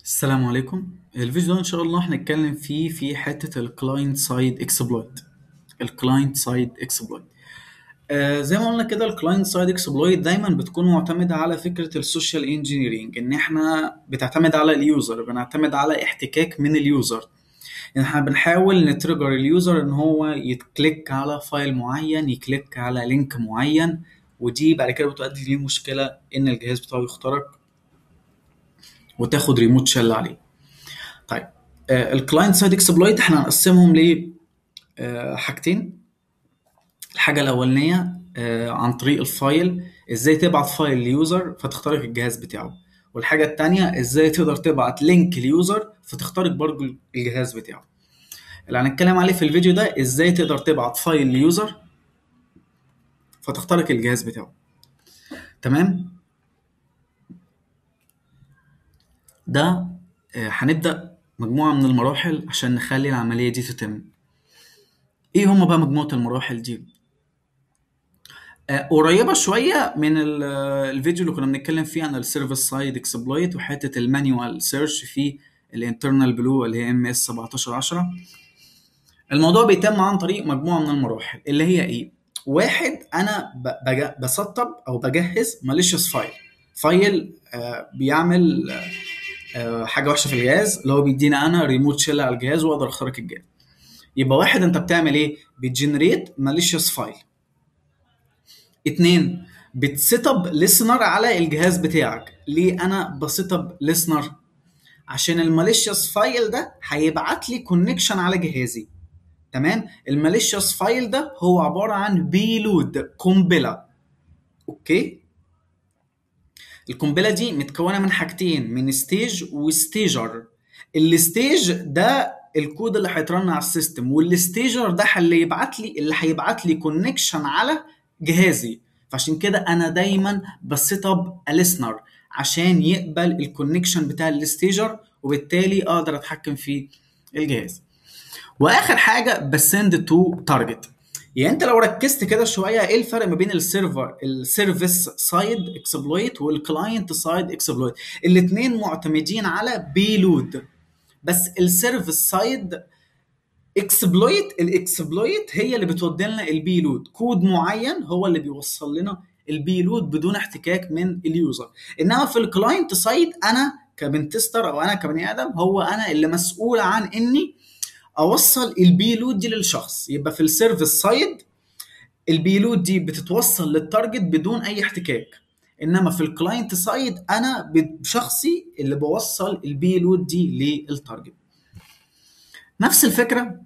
السلام عليكم الفيديو ده ان شاء الله هنتكلم فيه في حته الكلاينت سايد اكسبلويت الكلاينت سايد اكسبلويت آه زي ما قلنا كده الكلاينت سايد اكسبلويت دايما بتكون معتمده على فكره السوشيال انجينيرينج ان احنا بتعتمد على اليوزر بنعتمد على احتكاك من اليوزر ان احنا بنحاول نترجر اليوزر ان هو يكليك على فايل معين يكليك على لينك معين ودي بعد كده بتؤدي لمشكله ان الجهاز بتاعه يخترق وتاخد ريموت شل عليه طيب الكلاينت سايد اكسبلويت احنا هنقسمهم ل آه، حاجتين الحاجه الاولانيه آه، عن طريق الفايل ازاي تبعت فايل ليوزر فتخترق الجهاز بتاعه والحاجه التانية ازاي تقدر تبعت لينك ليوزر فتخترق برضه الجهاز بتاعه اللي هنتكلم عليه في الفيديو ده ازاي تقدر تبعت فايل ليوزر فتخترق الجهاز بتاعه تمام ده آه، هنبدأ مجموعة من المراحل عشان نخلي العملية دي تتم ايه هما بقى مجموعة المراحل دي آه، قريبة شوية من ال- آه، الفيديو اللي كنا بنتكلم فيه عن السيرفيس سايد اكسبلويت وحتة المانيوال سيرش في الانترنال بلو اللي هي ام اس 1710 الموضوع بيتم عن طريق مجموعة من المراحل اللي هي ايه واحد انا ب- بج- بسطب او بجهز malicious فايل فايل آه، بيعمل آه، آه، حاجه وحشه في الجهاز اللي هو بيديني انا ريموت شيل على الجهاز واقدر اخترق الجهاز يبقى واحد انت بتعمل ايه بتجنريت ماليشيوس فايل اتنين بتسيت اب ليسنر على الجهاز بتاعك ليه انا بسيت اب ليسنر عشان الماليشيوس فايل ده هيبعت لي كونكشن على جهازي تمام الماليشيوس فايل ده هو عباره عن بيلود قنبله اوكي القنبله دي متكونه من حاجتين من ستيج وستيجر الستيج ده الكود اللي هيترن على السيستم والستيجر ده اللي يبعت لي اللي هيبعت لي كونكشن على جهازي فعشان كده انا دايما بسيت اب ليسنر عشان يقبل الكونكشن بتاع الستيجر وبالتالي اقدر اتحكم في الجهاز واخر حاجه بسند تو تارجت يعني انت لو ركزت كده شويه ايه الفرق ما بين السيرفر السيرفيس سايد اكسبلويت والكلاينت سايد اكسبلويت الاثنين معتمدين على بيلود بس السيرفيس سايد اكسبلويت الاكسبلويت هي اللي بتودي لنا البيلود كود معين هو اللي بيوصل لنا البيلود بدون احتكاك من اليوزر انما في الكلاينت سايد انا كبنتستر او انا كبني ادم هو انا اللي مسؤول عن اني اوصل البيلود دي للشخص يبقى في السيرفيس سايد البيلود دي بتتوصل للتارجت بدون اي احتكاك انما في الكلاينت سايد انا بشخصي اللي بوصل البيلود دي للتارجت نفس الفكره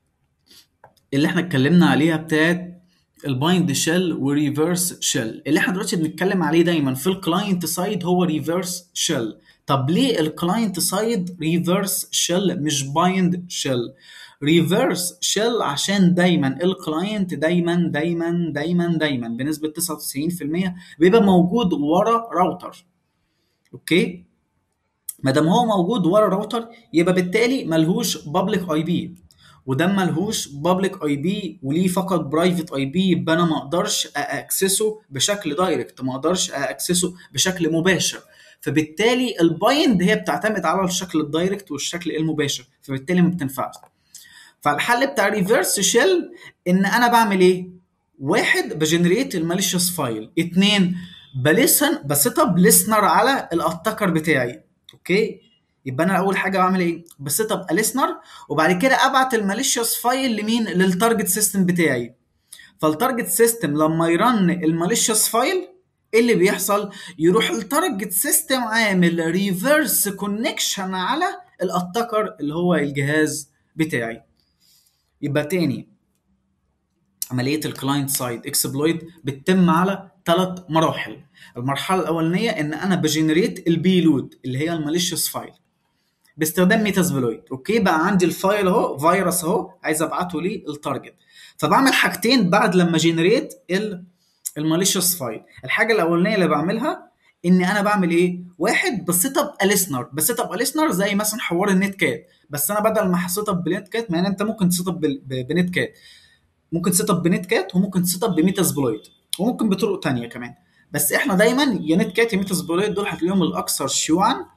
اللي احنا اتكلمنا عليها بتاعت البايند شيل وريفرس شيل اللي احنا دلوقتي بنتكلم عليه دايما في الكلاينت سايد هو ريفرس شيل طب ليه الكلاينت سايد ريفرس شيل مش بايند شيل ريفرس شيل عشان دايما الكلاينت دايما دايما دايما دايما بنسبه 99% بيبقى موجود ورا راوتر اوكي ما دام هو موجود ورا راوتر يبقى بالتالي ملهوش بابليك اي بي وده ملهوش بابليك اي بي وليه فقط برايفت اي بي يبقى انا ما اقدرش اكسسه بشكل دايركت ما اقدرش اكسسه بشكل مباشر فبالتالي البايند هي بتعتمد على الشكل الدايركت والشكل المباشر فبالتالي ما بتنفعش فالحل بتاع ريفرس شيل ان انا بعمل ايه واحد بجنريت الماليشيوس فايل اتنين بلسن بسيت اب ليسنر على الاتاكر بتاعي اوكي يبقى انا اول حاجه بعمل ايه بسيت اب ليسنر وبعد كده ابعت الماليشيوس فايل لمين للتارجت سيستم بتاعي فالتارجت سيستم لما يرن الماليشيوس فايل ايه اللي بيحصل يروح التارجت سيستم عامل ريفرس كونكشن على الاتاكر اللي هو الجهاز بتاعي يبقى تاني عمليه الكلاينت سايد اكسبلويت بتتم على ثلاث مراحل المرحله الاولانيه ان انا بجنريت البيلود اللي هي الماليشيوس فايل باستخدام ميتاسبلويت اوكي بقى عندي الفايل اهو فيروس اهو عايز ابعته للتارجت فبعمل حاجتين بعد لما جنريت الماليشيوس فايل الحاجه الاولانيه اللي بعملها ان انا بعمل ايه واحد بسيت اب اليسنر بسيت اب اليسنر زي مثلا حوار النت كات بس انا بدل ما هسيت اب بنت كات ما انت ممكن تسيت اب بنت كات ممكن تسيت اب بنت كات وممكن تسيت اب بميتاسبلويت وممكن بطرق تانية كمان بس احنا دايما يا نت كات يا ميتاسبلويت دول هتلاقيهم الاكثر شيوعا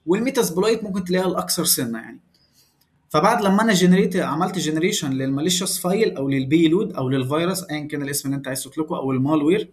والميتاسبلويت ممكن تلاقيها الاكثر سنه يعني فبعد لما انا جنريت عملت جنريشن للماليشيوس فايل او للبي لود او للفيروس ايا كان الاسم اللي انت عايز تطلقه او المالوير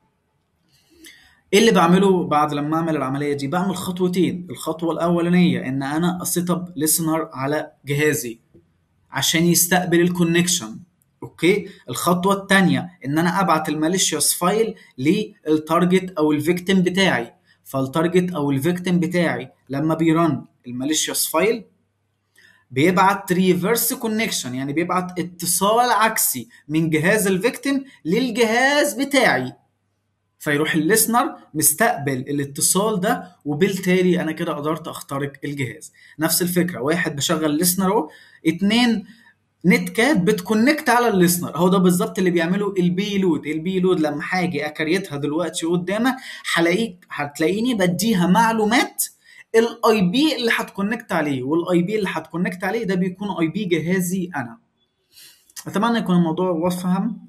ايه اللي بعمله بعد لما اعمل العمليه دي بعمل خطوتين الخطوه الاولانيه ان انا اسيت اب ليسنر على جهازي عشان يستقبل الكونكشن اوكي الخطوه الثانيه ان انا ابعت الماليشيوس فايل للتارجت او الفيكتيم بتاعي فالتارجت او الفيكتيم بتاعي لما بيرن الماليشيوس فايل بيبعت ريفرس كونكشن يعني بيبعت اتصال عكسي من جهاز الفيكتيم للجهاز بتاعي فيروح الليسنر مستقبل الاتصال ده وبالتالي انا كده قدرت اخترق الجهاز نفس الفكره واحد بشغل ليسنر اهو اتنين نت كات بتكونكت على الليسنر هو ده بالظبط اللي بيعمله البي لود البي لود لما هاجي اكريتها دلوقتي قدامك هلاقيك هتلاقيني بديها معلومات الاي بي اللي هتكونكت عليه والاي بي اللي هتكونكت عليه ده بيكون اي بي جهازي انا اتمنى يكون الموضوع وفهم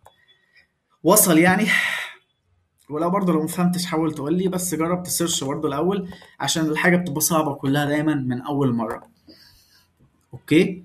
وصل يعني ولو برضه لو مفهمتش حاول تقول لي بس جرب تسيرش برضه الاول عشان الحاجه بتبقى صعبه كلها دايما من اول مره اوكي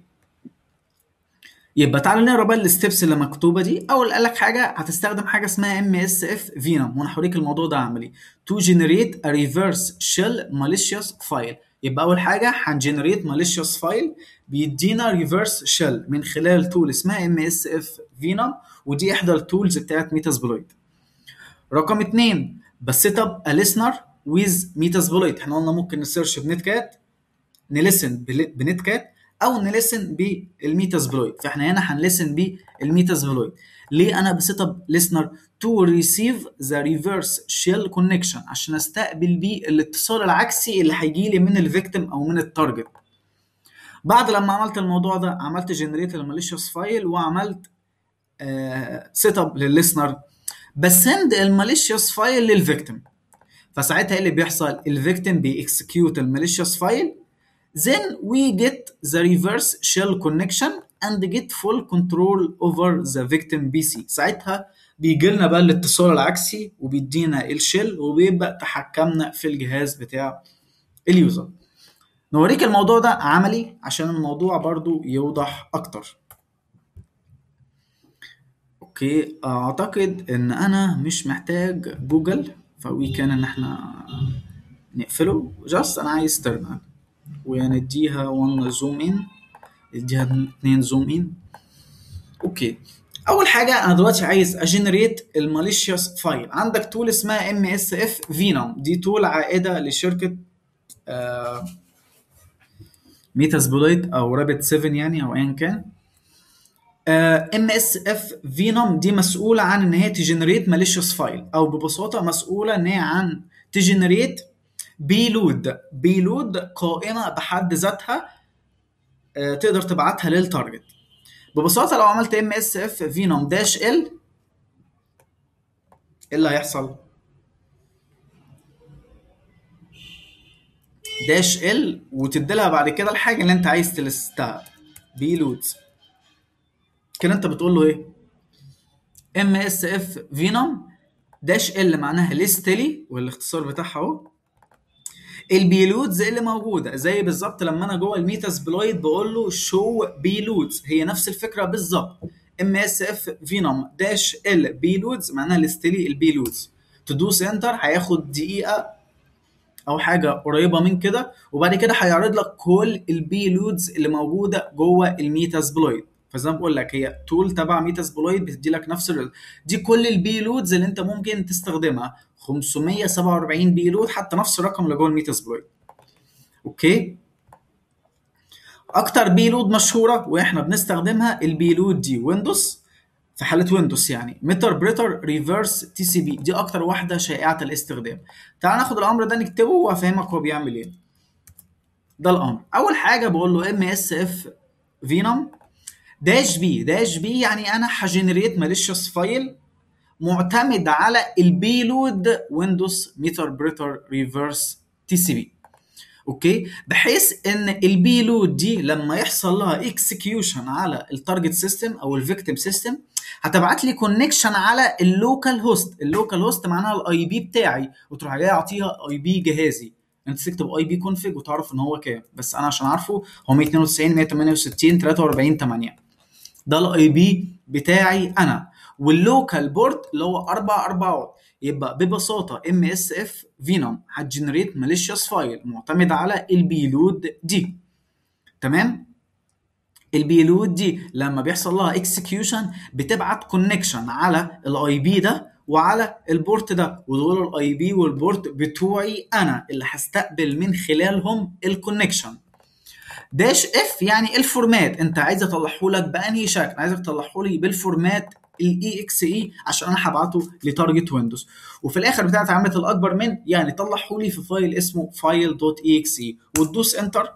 يبقى تعالى نقرا بقى الستبس اللي مكتوبه دي اول قال لك حاجه هتستخدم حاجه اسمها ام اس اف فينوم وانا هوريك الموضوع ده عملي تو جنريت ا ريفرس شيل ماليشيوس فايل يبقى اول حاجه هنجنريت ماليشيوس فايل بيدينا ريفرس شيل من خلال تول اسمها ام اس اف فينوم ودي احدى التولز بتاعت ميتاسبلويد رقم اتنين بسيت اب ا listener with ميتاسبلويد احنا قلنا ممكن نسيرش بنت كات نلسن بنت كات او نلسن بالميتاسبلويد فاحنا هنا هنلسن بالميتاسبلويد ليه انا بسيت اب listener to receive the reverse shell connection عشان استقبل بيه الاتصال العكسي اللي هيجي لي من الفيكتيم او من التارجت بعد لما عملت الموضوع ده عملت جنريت الماليشيوس فايل وعملت سيت اب للليسنر بسند الماليشيوس فايل للفيكتيم فساعتها ايه اللي بيحصل الفيكتيم بيكسكيوت الماليشيوس فايل then we get the reverse shell connection and get full control over the victim PC ساعتها بيجي لنا بقى الاتصال العكسي وبيدينا الشيل وبيبقى تحكمنا في الجهاز بتاع اليوزر نوريك الموضوع ده عملي عشان الموضوع برضو يوضح اكتر اوكي اعتقد ان انا مش محتاج جوجل فوي كان ان احنا نقفله جاست انا عايز تيرمينال ونديها 1 زوم ان نديها 2 زوم ان اوكي اول حاجه انا دلوقتي عايز اجنريت الماليشيوس فايل عندك تول اسمها ام اس اف فينوم دي تول عائده لشركه آه ميتاسبلويد او رابت 7 يعني او ايا كان ام اس اف فينوم دي مسؤوله عن ان هي تجنريت ماليشيوس فايل او ببساطه مسؤوله ان هي عن تجنريت بيلود بيلود قائمه بحد ذاتها آه تقدر تبعتها للتارجت ببساطه لو عملت ام اس اف فينوم داش ال ايه اللي هيحصل داش ال وتدي لها بعد كده الحاجه اللي انت عايز تلستها بيلودز كده انت بتقول له ايه ام اس اف فينوم داش ال معناها ليستلي والاختصار بتاعها اهو البيلودز اللي موجوده زي بالظبط لما انا جوه الميتاسبلويد بقول له شو بيلودز هي نفس الفكره بالظبط ام اس اف فينوم داش ال بيلودز معناها ليستلي البيلودز تدوس انتر هياخد دقيقه او حاجه قريبه من كده وبعد كده هيعرض لك كل البيلودز اللي موجوده جوه الميتاسبلويد فزي ما بقول لك هي تول تبع ميتاسبلويد بتدي لك نفس ال... دي كل البيلودز اللي انت ممكن تستخدمها 547 بيلود حتى نفس الرقم اللي جوه الميتاسبلويد اوكي اكتر بيلود مشهوره واحنا بنستخدمها البيلود دي ويندوز في حاله ويندوز يعني متر بريتر ريفرس تي سي بي دي اكتر واحده شائعه الاستخدام تعال ناخد الامر ده نكتبه وافهمك هو بيعمل ايه ده الامر اول حاجه بقول له ام اس اف فينوم داش بي داش بي يعني انا هجنريت ماليشيوس فايل معتمد على البيلود ويندوز ميتر بريتر ريفرس تي سي بي اوكي بحيث ان البيلود دي لما يحصل لها اكسكيوشن على التارجت سيستم او الفيكتيم سيستم هتبعت لي كونكشن على اللوكال هوست اللوكال هوست معناها الاي بي بتاعي وتروح جاي اعطيها اي بي جهازي انت تكتب اي بي كونفج وتعرف ان هو كام بس انا عشان عارفه هو 192 168 43 8 ده الاي بي بتاعي انا واللوكال بورت اللي هو اربع اربعات يبقى ببساطه ام اس اف فينوم هتجنريت ماليشيوس فايل معتمد على البيلود دي تمام البيلود دي لما بيحصل لها اكسكيوشن بتبعت كونكشن على الاي بي ده وعلى البورت ده ودول الاي بي والبورت بتوعي انا اللي هستقبل من خلالهم الكونكشن داش اف يعني الفورمات انت عايز اطلعه لك بانهي شكل عايزك تطلعه لي بالفورمات الاي اكس اي عشان انا هبعته لتارجت ويندوز وفي الاخر بتاعت عملت الاكبر من يعني طلعه لي في فايل اسمه فايل دوت اي اكس اي وتدوس انتر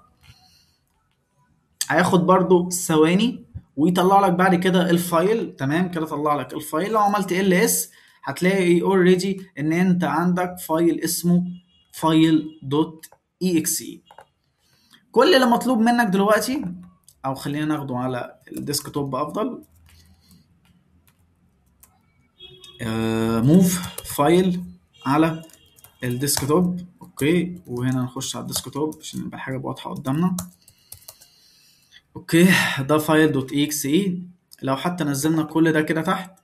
هياخد برضو ثواني ويطلع لك بعد كده الفايل تمام كده طلع لك الفايل لو عملت ال اس هتلاقي اوريدي ان انت عندك فايل اسمه فايل دوت اي اكس اي كل اللي مطلوب منك دلوقتي او خلينا ناخده على الديسكتوب افضل موف فايل على الديسكتوب اوكي وهنا نخش على الديسكتوب عشان يبقى الحاجه واضحه قدامنا اوكي ده فايل دوت اي اكس اي لو حتى نزلنا كل ده كده تحت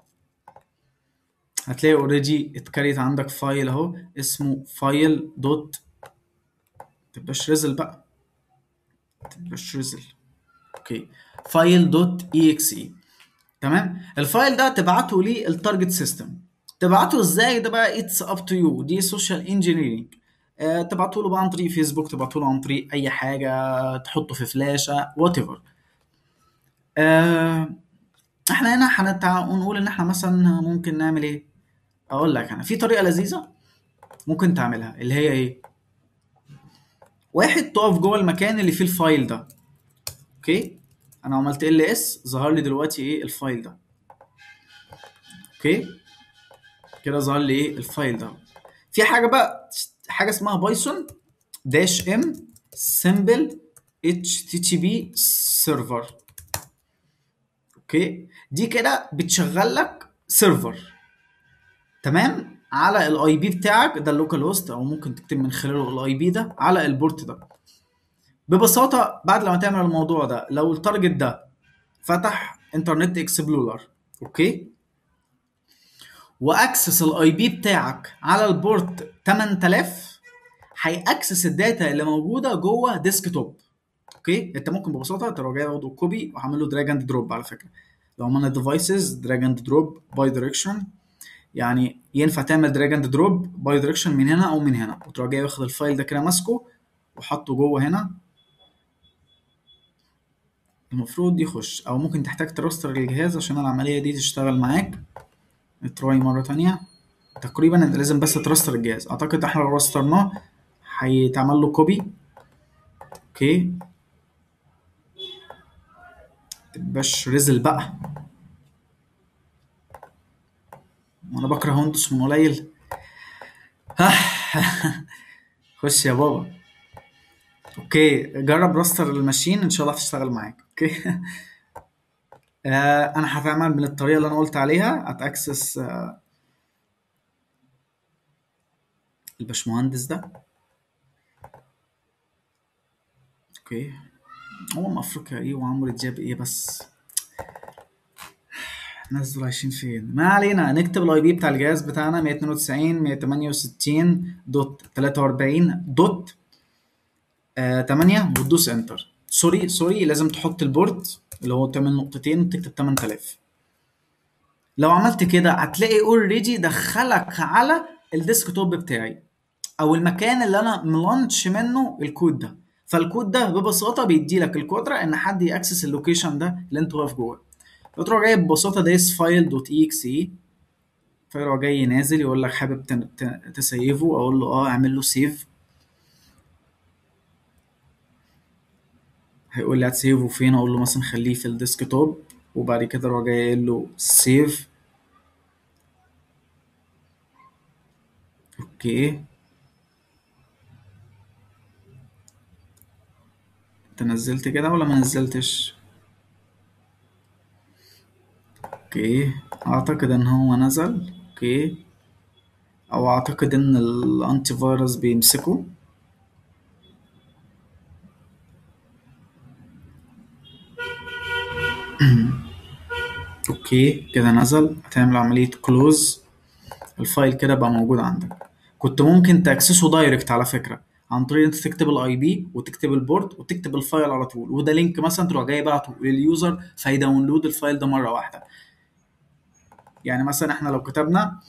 هتلاقي اوريدي اتكريت عندك فايل اهو اسمه فايل دوت تبقاش ريزل بقى تبقاش ريزل اوكي فايل دوت اي اكس اي تمام الفايل ده تبعته للتارجت سيستم تبعته ازاي ده بقى اتس اب تو يو دي سوشيال انجينيرنج آه تبعته له بقى عن طريق فيسبوك تبعته له عن طريق اي حاجه تحطه في فلاشه وات ايفر آه احنا هنا هنتع... نقول ان احنا مثلا ممكن نعمل ايه اقول لك انا في طريقه لذيذه ممكن تعملها اللي هي ايه واحد تقف جوه المكان اللي فيه الفايل ده اوكي انا عملت ال اس ظهر لي دلوقتي ايه الفايل ده اوكي كده ظهر لي ايه الفايل ده في حاجه بقى حاجه اسمها بايثون داش ام سمبل اتش تي تي بي سيرفر اوكي دي كده بتشغل لك سيرفر تمام على الاي بي بتاعك ده اللوكال هوست او ممكن تكتب من خلاله الاي بي ده على البورت ده ببساطه بعد لما تعمل الموضوع ده لو التارجت ده فتح انترنت اكسبلورر اوكي واكسس الاي بي بتاعك على البورت 8000 هيأكسس الداتا اللي موجوده جوه ديسكتوب اوكي انت ممكن ببساطه تروح جاي واخده كوبي وعامل له دراج اند دروب على فكره لو عملنا ديفايسز دراج اند دروب باي دايركشن يعني ينفع تعمل دراج اند دروب باي دايركشن من هنا او من هنا وتروح جاي واخد الفايل ده كده ماسكه وحطه جوه هنا المفروض يخش او ممكن تحتاج تراستر الجهاز عشان العمليه دي تشتغل معاك تراي مره تانية تقريبا انت لازم بس تراستر الجهاز اعتقد احنا لو راسترناه هيتعمل له كوبي اوكي تبقاش رزل بقى وانا بكره هندس من قليل خش يا بابا اوكي جرب راستر الماشين ان شاء الله هتشتغل معاك اوكي آه انا هتعمل من الطريقه اللي انا قلت عليها هتاكسس آه الباشمهندس ده اوكي امم افريقيا ايه وعمرو دياب ايه بس الناس دول عايشين فين ما علينا نكتب الاي بي بتاع الجهاز بتاعنا 192 168 دوت 43 دوت آه 8 وتدوس انتر سوري سوري لازم تحط البورت اللي هو تعمل نقطتين وتكتب 8000 لو عملت كده هتلاقي اوريدي دخلك على الديسكتوب بتاعي او المكان اللي انا ملانش منه الكود ده فالكود ده ببساطه بيدي لك القدره ان حد ياكسس اللوكيشن ده اللي انت واقف جوه فتروح جاي ببساطه دايس فايل دوت اي اكس اي فيروح جاي نازل يقول لك حابب تسيفه اقول له اه اعمل له سيف هيقول لي هتسيفه فين اقول له مثلا خليه في الديسكتوب وبعد كده اروح جاي قايل له سيف اوكي انت نزلت كده ولا ما نزلتش اوكي اعتقد ان هو نزل اوكي او اعتقد ان الانتي فيروس بيمسكه اوكي كده نزل هتعمل عمليه كلوز الفايل كده بقى موجود عندك كنت ممكن تاكسسه دايركت على فكره عن طريق انت تكتب الاي بي وتكتب البورد وتكتب الفايل على طول وده لينك مثلا تروح جاي بعته لليوزر فيداونلود الفايل ده مره واحده يعني مثلا احنا لو كتبنا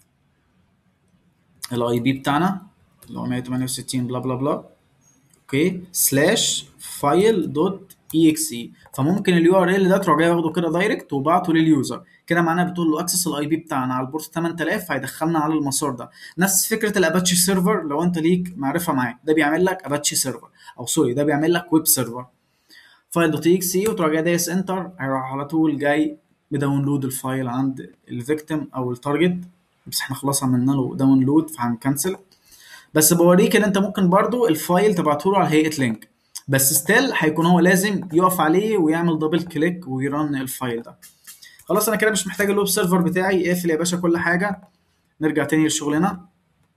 الاي بي بتاعنا اللي هو 168 بلا بلا بلا اوكي سلاش فايل دوت اي اكس اي فممكن اليو ار ال ده تروح جاي واخده كده دايركت وبعته لليوزر كده معناها بتقول له اكسس الاي بي بتاعنا على البورت 8000 هيدخلنا على المسار ده نفس فكره الاباتشي سيرفر لو انت ليك معرفه معاه ده بيعمل لك اباتشي سيرفر او سوري ده بيعمل لك ويب سيرفر فايل دوت اي اكس اي وتروح جاي دايس انتر هيروح على طول جاي بداونلود الفايل عند الفيكتيم او التارجت بس احنا خلاص عملنا له داونلود فهنكنسل بس بوريك ان انت ممكن برضو الفايل تبعته له على هيئه لينك بس ستيل هيكون هو لازم يقف عليه ويعمل دبل كليك ويرن الفايل ده خلاص انا كده مش محتاج الويب سيرفر بتاعي اقفل يا باشا كل حاجه نرجع تاني لشغلنا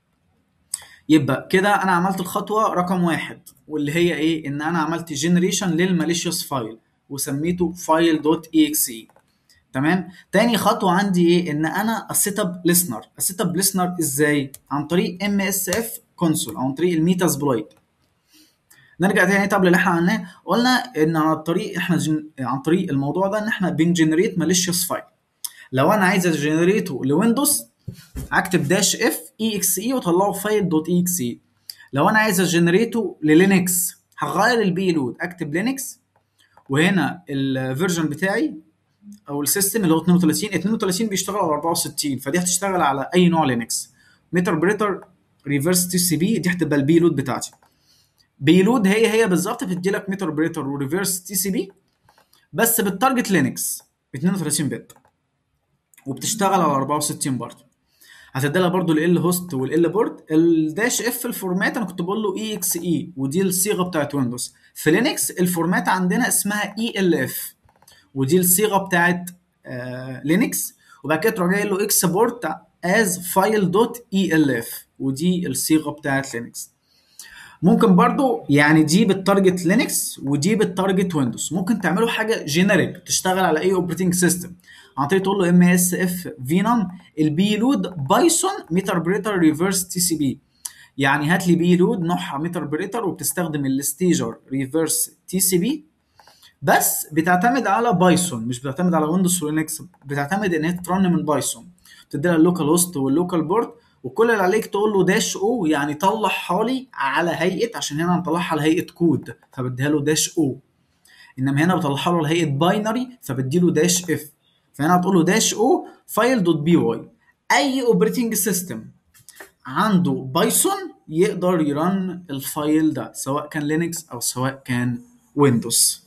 يبقى كده انا عملت الخطوه رقم واحد واللي هي ايه ان انا عملت جنريشن للماليشيوس فايل وسميته فايل دوت اي اكس اي تمام تاني خطوه عندي ايه ان انا السيت اب ليسنر السيت اب ليسنر ازاي عن طريق ام اس اف كونسول عن طريق الميتا سبلايت نرجع تاني طب اللي احنا عملناه قلنا ان عن طريق احنا جن... عن طريق الموضوع ده ان احنا بنجنريت ماليشيوس فايل لو انا عايز اجنريته لويندوز هكتب داش اف اي اكس اي واطلعه فايل دوت اي اكس اي لو انا عايز اجنريته للينكس هغير البي لود اكتب لينكس وهنا الفيرجن بتاعي او السيستم اللي هو 32 32 بيشتغل على 64 فدي هتشتغل على اي نوع لينكس ميتر بريتر ريفرس تي سي بي دي هتبقى البي لود بتاعتي بيلود هي هي بالظبط بتدي لك ميتر بريتر وريفرس تي سي بي بس بالتارجت لينكس 32 بت وبتشتغل على 64 برضه هتدي لها برضه ال هوست والال بورد الداش اف الفورمات انا كنت بقول له اي اكس اي ودي الصيغه بتاعت ويندوز في لينكس الفورمات عندنا اسمها اي ال اف ودي الصيغه بتاعت آه لينكس وبعد كده تروح جاي له اكسبورت از فايل دوت اي ال اف ودي الصيغه بتاعت لينكس ممكن برضو يعني دي بالتارجت لينكس ودي بالتارجت ويندوز ممكن تعملوا حاجه جينيريك تشتغل على اي اوبريتنج سيستم عن طريق تقول له ام اس اف فينوم البي لود بايثون ميتر بريتر ريفرس تي سي بي يعني هات لي بي لود نوعها ميتر بريتر وبتستخدم الستيجر ريفرس تي سي بي بس بتعتمد على بايثون مش بتعتمد على ويندوز ولينكس بتعتمد ان هي ترن من بايثون تدي لها اللوكال هوست واللوكال بورد وكل اللي عليك تقول له داش او يعني طلعها لي على هيئه عشان هنا مطلعها على هيئه كود فبديها له داش او انما هنا بطلعها له على هيئه باينري فبدي له داش اف فهنا هتقول له داش او فايل دوت بي واي اي اوبريتنج سيستم عنده بايثون يقدر يرن الفايل ده سواء كان لينكس او سواء كان ويندوز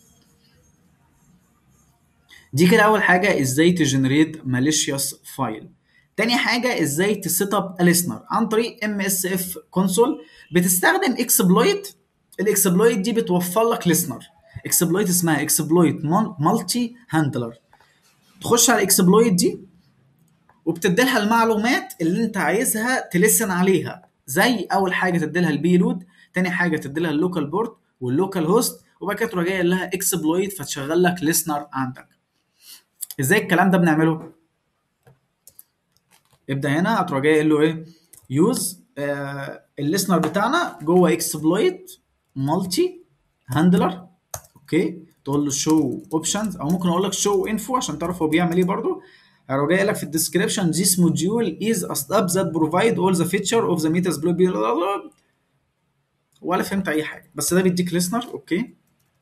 دي كده اول حاجه ازاي تجنريت ماليشيوس فايل تاني حاجه ازاي تسيت اب ليسنر عن طريق ام اس اف كونسول بتستخدم اكسبلويت الاكسبلويت دي بتوفر لك ليسنر اكسبلويت اسمها اكسبلويت مالتي هاندلر تخش على الاكسبلويت دي وبتدي لها المعلومات اللي انت عايزها تلسن عليها زي اول حاجه تدي لها البي لود تاني حاجه تدي لها اللوكال بورد واللوكال هوست وبعد كده تروح جاي لها اكسبلويت فتشغل لك ليسنر عندك ازاي الكلام ده بنعمله ابدا هنا هتروح جاي قايل له ايه يوز آه الليسنر بتاعنا جوه اكسبلويت مالتي هاندلر اوكي تقول له شو اوبشنز او ممكن اقول لك شو انفو عشان تعرف هو بيعمل ايه برضه هروح جاي لك في الديسكربشن this module is a step that provide all the feature of the metasploit ولا فهمت اي حاجه بس ده بيديك ليسنر اوكي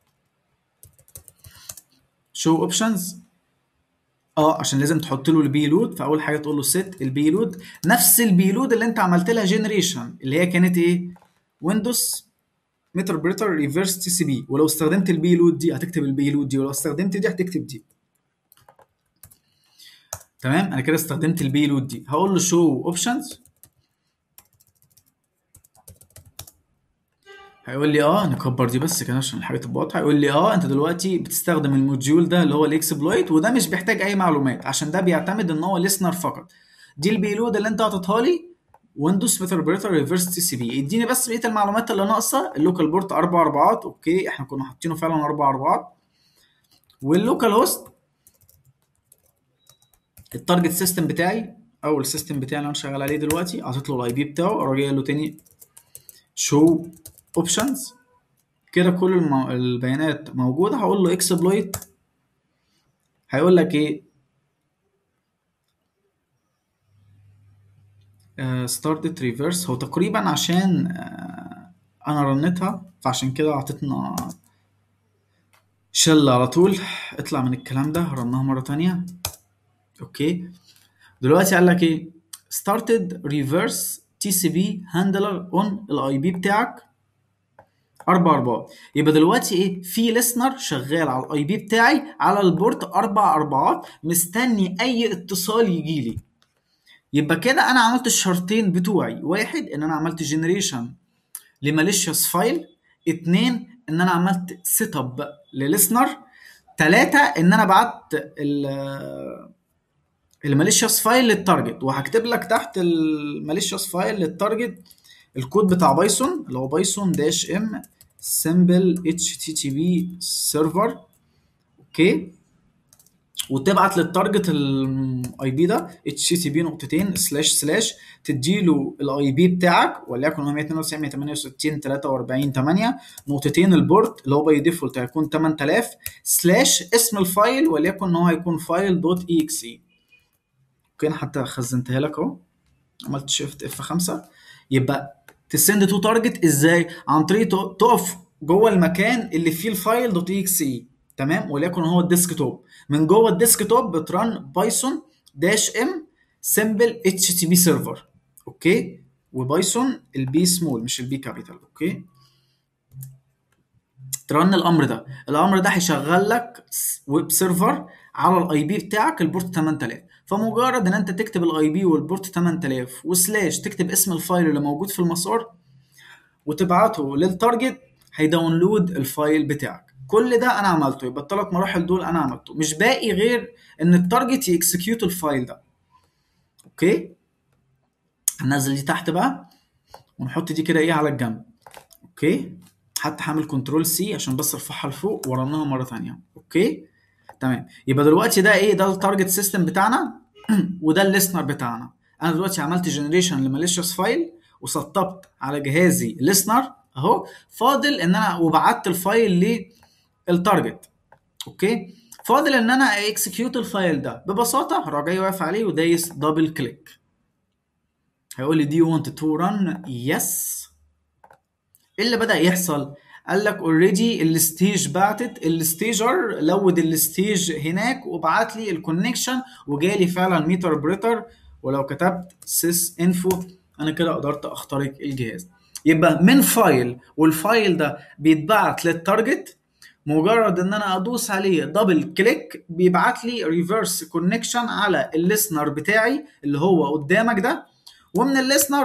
شو اوبشنز اه عشان لازم تحط له البي لود فاول حاجه تقول له سيت البي لود نفس البي لود اللي انت عملت لها جنريشن اللي هي كانت ايه ويندوز متر بريتر ريفرس تي سي بي ولو استخدمت البي لود دي هتكتب البي لود دي ولو استخدمت دي هتكتب دي تمام انا كده استخدمت البي لود دي هقول له شو اوبشنز هيقول لي اه نكبر دي بس كده عشان الحاجه تبقى واضحه هيقول لي اه انت دلوقتي بتستخدم الموديول ده اللي هو الاكسبلويت وده مش بيحتاج اي معلومات عشان ده بيعتمد ان هو ليسنر فقط دي البيلود اللي انت حاططها لي ويندوز ميتر بريتر ريفرس تي سي بي اديني بس بقيه المعلومات اللي ناقصه اللوكال بورت اربع اربعات اوكي احنا كنا حاطينه فعلا اربع اربعات واللوكال هوست التارجت سيستم بتاعي او السيستم بتاعي اللي انا شغال عليه دلوقتي حاطط له الاي بي بتاعه اروح جاي له تاني شو اوبشنز كده كل المو... البيانات موجوده هقول له اكسبلويت هيقول لك ايه ستارتد ريفرس هو تقريبا عشان آه انا رنتها فعشان كده اعطتنا شل على طول اطلع من الكلام ده رنها مره تانية اوكي دلوقتي قال لك ايه started reverse TCP handler on الاي بي بتاعك اربع اربعات يبقى دلوقتي ايه في ليسنر شغال على الاي بي بتاعي على البورت اربع اربعات مستني اي اتصال يجي لي يبقى كده انا عملت الشرطين بتوعي واحد ان انا عملت جنريشن لماليشيوس فايل اتنين ان انا عملت سيت اب لليسنر تلاتة ان انا بعت الماليشيوس فايل للتارجت وهكتب لك تحت الماليشيوس فايل للتارجت الكود بتاع بايثون اللي هو بايثون داش ام سمبل اتش تي تي بي سيرفر اوكي وتبعت للتارجت الاي بي ده اتش تي تي بي نقطتين سلاش سلاش تديله الاي بي بتاعك وليكن هو 192 168 43 8 نقطتين البورت اللي هو باي ديفولت هيكون 8000 سلاش اسم الفايل وليكن هو هيكون فايل دوت اي اكس اي اوكي انا حتى خزنتها لك اهو عملت شيفت اف 5 يبقى تسند تو تارجت ازاي عن طريق تقف جوه المكان اللي فيه الفايل دوت اي اكس اي تمام وليكن هو الديسك توب من جوه الديسك توب بترن بايثون داش ام سمبل اتش تي بي سيرفر اوكي وبايثون البي سمول مش البي كابيتال اوكي ترن الامر ده الامر ده هيشغل لك ويب سيرفر على الاي بي بتاعك البورت 8000 فمجرد ان انت تكتب الاي بي والبورت 8000 وسلاش تكتب اسم الفايل اللي موجود في المسار وتبعته للتارجت هيداونلود الفايل بتاعك كل ده انا عملته يبقى الثلاث مراحل دول انا عملته مش باقي غير ان التارجت يكسكيوت الفايل ده اوكي هننزل دي تحت بقى ونحط دي كده ايه على الجنب اوكي حتى هعمل كنترول سي عشان بس ارفعها لفوق ورنها مره ثانيه اوكي تمام يبقى دلوقتي ده ايه ده التارجت سيستم بتاعنا وده الليسنر بتاعنا انا دلوقتي عملت جنريشن لماليشيوس فايل وسطبت على جهازي ليسنر اهو فاضل ان انا وبعت الفايل للتارجت اوكي فاضل ان انا اكسكيوت الفايل ده ببساطه هروح جاي واقف عليه ودايس دبل كليك هيقول لي دي يو ونت تو ران يس ايه اللي بدا يحصل قال لك اوريدي الستيج بعتت الستيجر لود الستيج هناك وبعت لي الكونكشن وجالي فعلا ميتر بريتر ولو كتبت سيس انفو انا كده قدرت اخترق الجهاز يبقى من فايل والفايل ده بيتبعت للتارجت مجرد ان انا ادوس عليه دبل كليك بيبعت لي ريفرس كونكشن على الليسنر بتاعي اللي هو قدامك ده ومن الليسنر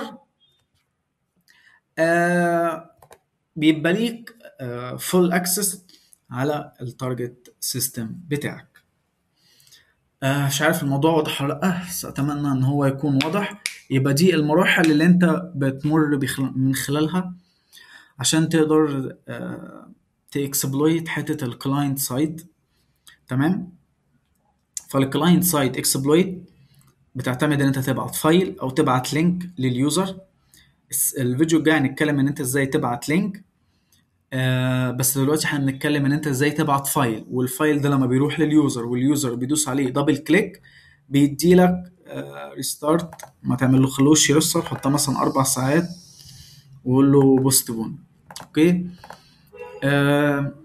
آه بيبقى ليك فول uh, اكسس على التارجت سيستم بتاعك uh, مش عارف الموضوع واضح ولا لا بس اتمنى ان هو يكون واضح يبقى دي المراحل اللي انت بتمر بخل... من خلالها عشان تقدر uh, تاكسبلويت حته الكلاينت سايد تمام فالكلاينت سايد اكسبلويت بتعتمد ان انت تبعت فايل او تبعت لينك لليوزر الفيديو الجاي هنتكلم ان انت ازاي تبعت لينك آه بس دلوقتي احنا بنتكلم ان انت ازاي تبعت فايل والفايل ده لما بيروح لليوزر واليوزر بيدوس عليه دبل كليك بيدي لك آه ريستارت ما تعمل له خلوش يرسل حطها مثلا اربع ساعات وقول له بوست بون اوكي آه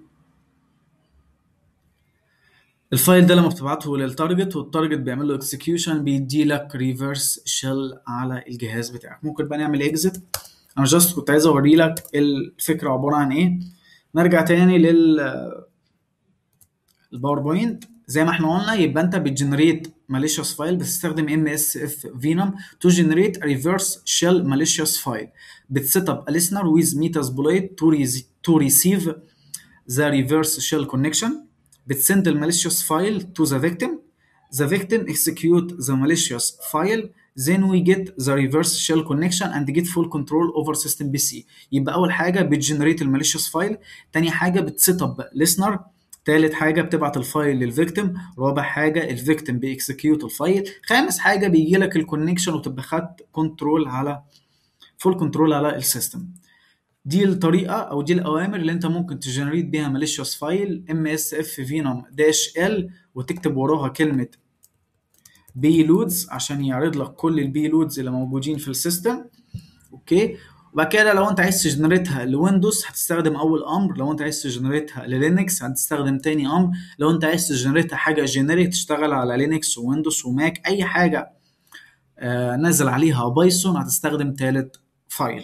الفايل ده لما بتبعته للتارجت والتارجت بيعمل له اكسكيوشن بيدي لك ريفرس شيل على الجهاز بتاعك ممكن بقى نعمل اكزit انا جاست كنت عايز اوري لك الفكره عباره عن ايه نرجع تاني لل الباوربوينت زي ما احنا قلنا يبقى انت بتجنريت malicious فايل بتستخدم ام اس اف فينوم تو جنريت ريفرس شيل malicious فايل بتسيت اب a listener with metasploit to, to receive the reverse shell connection بتسند الماليشيوس فايل to the victim the victim execute the malicious file then we get the reverse shell connection and get full control over system PC يبقى اول حاجه بتجنريت الماليشيوس فايل تاني حاجه بتسيت اب listener تالت حاجة بتبعت الفايل للفيكتيم رابع حاجة الفيكتيم بيكسكيوت الفايل خامس حاجة بيجي لك الكونكشن وتبقى خدت كنترول على فول كنترول على السيستم دي الطريقة أو دي الأوامر اللي أنت ممكن تجنريت بيها malicious فايل msf venom dash l وتكتب وراها كلمة بيلودز عشان يعرض لك كل البيلودز اللي موجودين في السيستم اوكي وبعد كده لو انت عايز تجنريتها لويندوز هتستخدم اول امر لو انت عايز تجنريتها للينكس هتستخدم تاني امر لو انت عايز تجنريتها حاجه جينيريك تشتغل على لينكس ويندوز وماك اي حاجه آه نزل عليها بايثون هتستخدم تالت فايل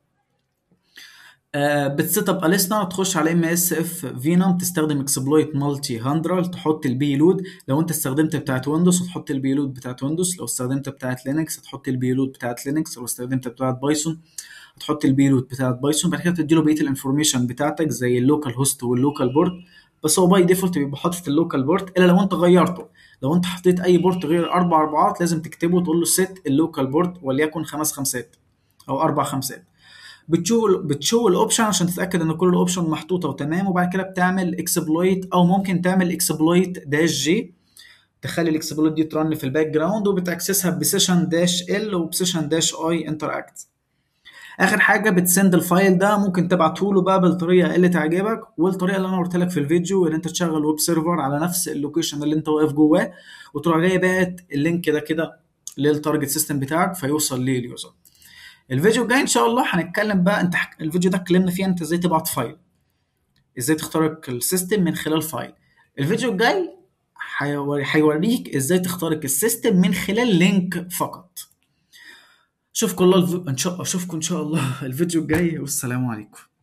آه بتسيت اب اليسنا تخش على ام اس اف فينوم تستخدم اكسبلويت مالتي هاندرال تحط البيلود لو انت استخدمت بتاعت ويندوز هتحط البيلود بتاعت ويندوز لو استخدمت بتاعت لينكس هتحط البيلود بتاعت لينكس لو استخدمت بتاعت بايثون هتحط البيلود بتاعت بايثون بعد كده تديله بقيه الانفورميشن بتاعتك زي اللوكال هوست واللوكال بورد بس هو باي ديفولت بيبقى حاطط اللوكال بورد الا لو انت غيرته لو انت حطيت اي بورت غير اربع اربعات لازم تكتبه وتقول له سيت اللوكال بورد وليكن خمس خمسات او اربع خمسات بتشو بتشو الاوبشن عشان تتاكد ان كل الاوبشن محطوطه وتمام وبعد كده بتعمل اكسبلويت او ممكن تعمل اكسبلويت داش جي تخلي الاكسبلويت دي ترن في الباك جراوند وبتاكسسها بسيشن داش ال وبسيشن داش اي انتراكت اخر حاجه بتسند الفايل ده ممكن تبعته له بقى بالطريقه اللي تعجبك والطريقه اللي انا قلت لك في الفيديو ان انت تشغل ويب سيرفر على نفس اللوكيشن اللي انت واقف جواه وتروح جاي باعت اللينك كده كده للتارجت سيستم بتاعك فيوصل لليوزر الفيديو الجاي ان شاء الله هنتكلم بقى انت حك... الفيديو ده اتكلمنا فيه انت ازاي تبعت فايل ازاي تخترق السيستم من خلال فايل الفيديو الجاي هيوريك ازاي تخترق السيستم من خلال لينك فقط اشوفكم الله الف... ان شاء اشوفكم ان شاء الله الفيديو الجاي والسلام عليكم